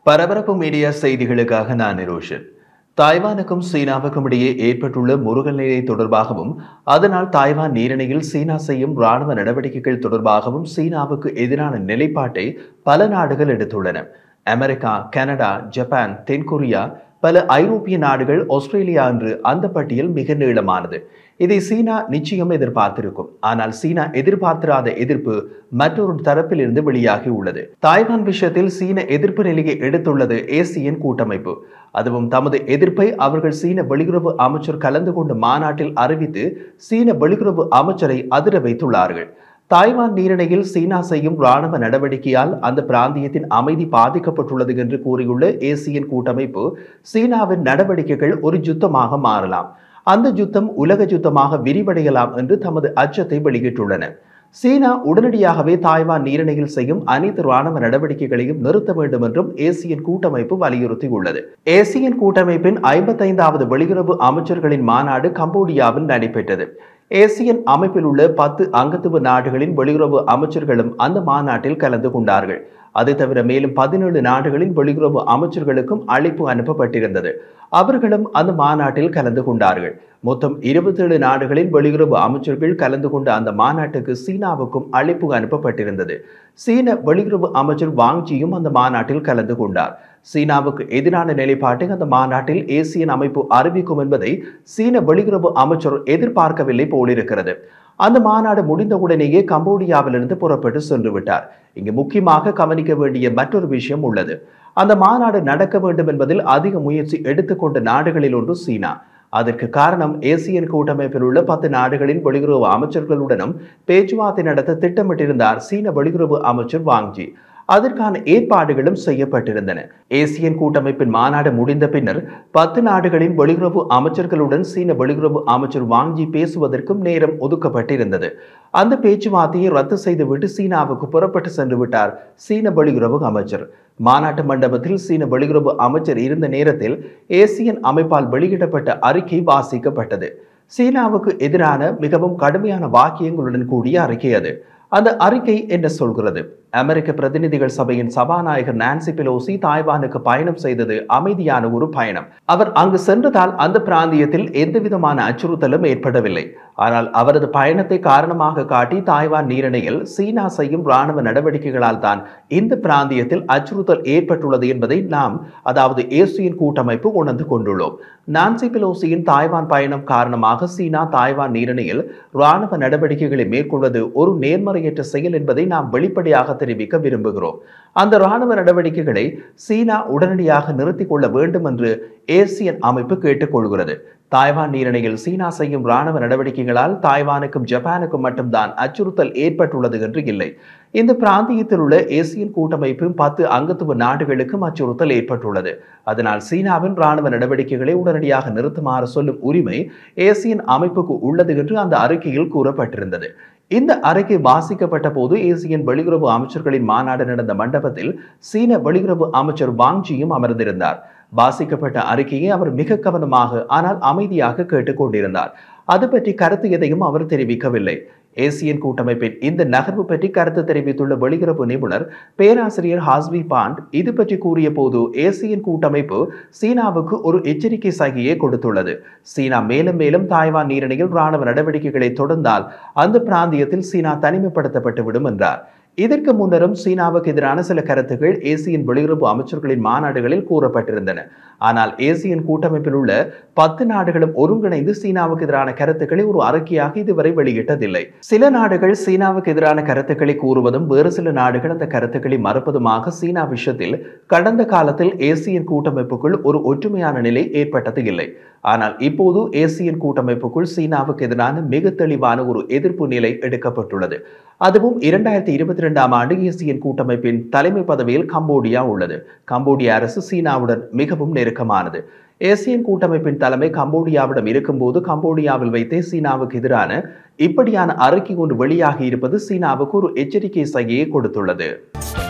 பரபரப்பு மீடியா செய்திகளுக்காக நான் நிரோஷன் தாய்வானுக்கும் சீனாவுக்கும் இடையே ஏற்பட்டுள்ள முருகல் நிலை தொடர்பாகவும் அதனால் தாய்வான் நீரிணையில் சீனா செய்யும் ராணுவ நடவடிக்கைகள் தொடர்பாகவும் சீனாவுக்கு எதிரான நிலைப்பாட்டை பல நாடுகள் எடுத்துள்ளன அமெரிக்கா கனடா ஜப்பான் தென்கொரியா பல ஐரோப்பிய நாடுகள் ஆஸ்திரேலியா என்று அந்த பட்டியல் மிக நீளமானது இதை சீனா நிச்சயம் எதிர்பார்த்திருக்கும் ஆனால் சீனா எதிர்பார்த்திராத எதிர்ப்பு மற்றொரு தரப்பில் இருந்து வெளியாகி உள்ளது தாய்வான் விஷயத்தில் சீன எதிர்ப்பு நிலையை எடுத்துள்ளது ஏசியன் கூட்டமைப்பு அதுவும் தமது எதிர்ப்பை அவர்கள் சீன வெளியுறவு அமைச்சர் கலந்து கொண்ட மாநாட்டில் அறிவித்து சீன வெளியுறவு அமைச்சரை அதிர வைத்துள்ளார்கள் தாய்வான் நீரிணையில் சீனா செய்யும் ராணுவ நடவடிக்கையால் அந்த பிராந்தியத்தின் அமைதி பாதிக்கப்பட்டுள்ளது என்று கூறியுள்ள ஏசியன் கூட்டமைப்பு சீனாவின் நடவடிக்கைகள் ஒரு யுத்தமாக மாறலாம் அந்த யுத்தம் உலக யுத்தமாக விரிவடையலாம் என்று தமது அச்சத்தை வெளியிட்டுள்ளன சீனா உடனடியாகவே தாய்வான் நீரிணையில் செய்யும் அனைத்து ராணுவ நடவடிக்கைகளையும் நிறுத்த வேண்டும் என்றும் ஏசியன் கூட்டமைப்பு வலியுறுத்தியுள்ளது ஏசியன் கூட்டமைப்பின் ஐம்பத்தைந்தாவது வெளியுறவு அமைச்சர்களின் மாநாடு கம்போடியாவில் நடைபெற்றது ஏசியன் அமைப்பில் உள்ள பத்து அங்கத்துவ நாடுகளின் வெளியுறவு அமைச்சர்களும் அந்த மாநாட்டில் கலந்து கொண்டார்கள் அது தவிர மேலும் பதினேழு நாடுகளின் வெளியுறவு அமைச்சர்களுக்கும் அழைப்பு அனுப்பப்பட்டிருந்தது அவர்களும் அந்த மாநாட்டில் கலந்து கொண்டார்கள் மொத்தம் இருபத்தேழு நாடுகளின் வெளியுறவு அமைச்சர்கள் கலந்து கொண்ட அந்த மாநாட்டுக்கு சீனாவுக்கும் அழைப்பு அனுப்பப்பட்டிருந்தது சீன வெளியுறவு அமைச்சர் வாங்ஜியும் அந்த மாநாட்டில் கலந்து கொண்டார் சீனாவுக்கு எதிரான நிலைப்பாட்டை அந்த மாநாட்டில் ஏசியன் அமைப்பு அறிவிக்கும் என்பதை சீன வெளியுறவு அமைச்சர் எதிர்பார்க்கவில்லை போலிருக்கிறது அந்த மாநாடு முடிந்தவுடனேயே கம்போடியாவிலிருந்து புறப்பட்டு சென்று விட்டார் இங்கு முக்கியமாக கவனிக்க வேண்டிய மற்றொரு விஷயம் உள்ளது அந்த மாநாடு நடக்க வேண்டும் என்பதில் அதிக முயற்சி எடுத்துக்கொண்ட நாடுகளில் ஒன்று சீனா அதற்கு காரணம் ஏசியன் கூட்டமைப்பில் உள்ள பத்து நாடுகளின் வெளியுறவு அமைச்சர்களுடனும் பேச்சுவார்த்தை நடத்த திட்டமிட்டிருந்தார் சீன வெளியுறவு அமைச்சர் வாங்ஜி அதற்கான ஏற்பாடுகளும் செய்யப்பட்டிருந்தன ஏசியன் கூட்டமைப்பின் மாநாடு முடிந்த பின்னர் பத்து நாடுகளின் வெளியுறவு அமைச்சர்களுடன் சீன வெளியுறவு அமைச்சர் வாங்கி பேசுவதற்கும் நேரம் ஒதுக்கப்பட்டிருந்தது அந்த பேச்சுவார்த்தையை ரத்து செய்துவிட்டு சீனாவுக்கு புறப்பட்டு சென்று விட்டார் சீன வெளியுறவு அமைச்சர் மாநாட்டு மண்டபத்தில் சீன வெளியுறவு அமைச்சர் இருந்த நேரத்தில் ஏசியன் அமைப்பால் வெளியிடப்பட்ட அறிக்கை வாசிக்கப்பட்டது சீனாவுக்கு எதிரான மிகவும் கடுமையான வாக்கியங்களுடன் கூடிய அறிக்கை அது அந்த அறிக்கை என்ன சொல்கிறது அமெரிக்க பிரதிநிதிகள் சபையின் சபாநாயகர் நான்சி பெலோசி தாய்வானுக்கு பயணம் செய்தது அமைதியான ஒரு பயணம் அவர் அங்கு சென்றதால் அந்த பிராந்தியத்தில் எந்தவிதமான அச்சுறுத்தலும் ஏற்படவில்லை ஆனால் அவரது பயணத்தை காரணமாக காட்டி தாய்வான் நீரிணையில் சீனா செய்யும் ராணுவ நடவடிக்கைகளால் தான் இந்த பிராந்தியத்தில் அச்சுறுத்தல் ஏற்பட்டுள்ளது என்பதை நாம் அதாவது ஏசியன் கூட்டமைப்பு உணர்ந்து கொண்டுள்ளோம் நான்சி பெலோசியின் தாய்வான் பயணம் காரணமாக சீனா தாய்வான் நீரிணையில் ராணுவ நடவடிக்கைகளை மேற்கொள்வது ஒரு நேர்மறையற்ற செயல் என்பதை நாம் வெளிப்படையாக தெரிவிக்க விரும்புகிறோம் அந்த ராணுவ நடவடிக்கைகளை சீனா உடனடியாக நிறுத்திக் கொள்ள வேண்டும் என்று ஏசியன் அமைப்பு கேட்டுக்கொள்கிறது தாய்வான் நீரிணையில் சீனா செய்யும் ராணுவ நடவடிக்கைகளால் தாய்வானுக்கும் ஜப்பானுக்கும் மட்டும்தான் அச்சுறுத்தல் ஏற்பட்டுள்ளது என்று இல்லை இந்த பிராந்தியத்தில் உள்ள ஏசியன் கூட்டமைப்பும் பத்து அங்கத்துவ நாடுகளுக்கும் அச்சுறுத்தல் ஏற்பட்டுள்ளது அதனால் சீனாவின் ராணுவ நடவடிக்கைகளை உடனடியாக நிறுத்துமாறு சொல்லும் உரிமை ஏசியன் அமைப்புக்கு உள்ளது என்று அந்த அறிக்கையில் கூறப்பட்டிருந்தது இந்த அறிக்கை வாசிக்கப்பட்ட போது ஏசியன் வெளியுறவு அமைச்சர்களின் மாநாடு நடந்த மண்டபத்தில் சீன வெளியுறவு அமைச்சர் வாங்ஜியும் அமர்ந்திருந்தார் வாசிக்கப்பட்ட அறிக்கையை அவர் மிக கவனமாக ஆனால் அமைதியாக கேட்டுக்கொண்டிருந்தார் அது பற்றி கருத்து எதையும் அவர் தெரிவிக்கவில்லை ஏசியன் கூட்டமைப்பின் இந்த நகர்வு பற்றி கருத்து தெரிவித்துள்ள வெளியுறவு நிபுணர் பேராசிரியர் ஹாஸ்வி பாண்ட் இது பற்றி கூறிய போது ஏசியன் கூட்டமைப்பு சீனாவுக்கு ஒரு எச்சரிக்கை சகியை கொடுத்துள்ளது சீனா மேலும் மேலும் தாய்வான் நீரிணையில் ராணுவ நடவடிக்கைகளை தொடர்ந்தால் அந்த பிராந்தியத்தில் சீனா தனிமைப்படுத்தப்பட்டு விடும் என்றார் இதற்கு முன்னரும் சீனாவுக்கு எதிரான சில கருத்துக்கள் ஏசியன் வெளியுறவு அமைச்சர்களின் மாநாடுகளில் கூறப்பட்டிருந்தன ஆனால் ஏசியன் கூட்டமைப்பில் உள்ள பத்து நாடுகளும் ஒருங்கிணைந்து சீனாவுக்கு எதிரான கருத்துக்களை ஒரு அறிக்கையாக இதுவரை வெளியிட்டதில்லை சில நாடுகள் சீனாவுக்கு எதிரான கருத்துக்களை கூறுவதும் வேறு சில நாடுகள் அந்த கருத்துக்களை மறுப்பதுமாக சீனா விஷயத்தில் கடந்த காலத்தில் ஏசியன் கூட்டமைப்புக்குள் ஒரு ஒற்றுமையான நிலை ஏற்பட்டது இல்லை ஆனால் இப்போது ஏசியன் கூட்டமைப்புக்குள் சீனாவுக்கு எதிரான மிக தெளிவான ஒரு எதிர்ப்பு நிலை எடுக்கப்பட்டுள்ளது அதுவும் இரண்டாயிரத்தி இருபத்தி ரெண்டாம் ஆண்டு ஏசியன் கூட்டமைப்பின் தலைமை பதவியில் கம்போடியா உள்ளது கம்போடிய அரசு சீனாவுடன் மிகவும் நெருக்கமானது ஏசியன் கூட்டமைப்பின் தலைமை கம்போடியாவிடம் இருக்கும்போது கம்போடியாவில் வைத்தே சீனாவுக்கு எதிரான இப்படியான அறிக்கை ஒன்று வெளியாகி இருப்பது சீனாவுக்கு ஒரு எச்சரிக்கை சைகையை கொடுத்துள்ளது